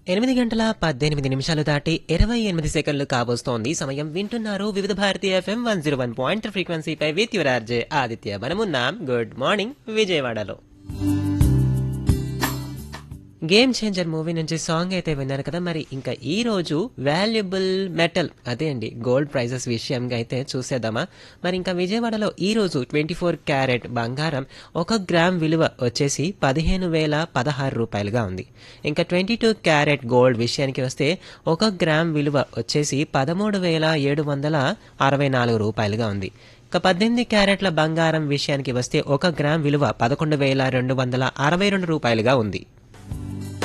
ఎనిమిది గంటల పద్దెనిమిది నిమిషాలు దాటి ఇరవై ఎనిమిది సెకండ్లు కాబోస్తోంది సమయం వింటున్నారు Vividh Bharati FM one zero one point ఫ్రీక్వెన్సీపై విత్ యువర్ ఆర్జే ఆదిత్య మనమున్నాం గుడ్ మార్నింగ్ విజయవాడలో గేమ్ చేంజర్ మూవీ నుంచి సాంగ్ అయితే విన్నారు కదా మరి ఇంకా ఈ రోజు వాల్యుబుల్ మెటల్ అదే అండి గోల్డ్ ప్రైజెస్ విషయంగా అయితే చూసేద్దామా మరి ఇంకా విజయవాడలో ఈ రోజు ట్వంటీ ఫోర్ క్యారెట్ బంగారం ఒక గ్రామ్ విలువ వచ్చేసి పదిహేను వేల పదహారు రూపాయలుగా ఉంది ఇంకా ట్వంటీ టూ క్యారెట్ గోల్డ్ విషయానికి వస్తే ఒక గ్రామ్ విలువ వచ్చేసి పదమూడు వేల ఏడు వందల అరవై నాలుగు రూపాయలుగా ఉంది ఇక పద్దెనిమిది క్యారెట్ల బంగారం విషయానికి వస్తే ఒక గ్రామ్ విలువ పదకొండు వేల రెండు వందల అరవై రెండు రూపాయలుగా ఉంది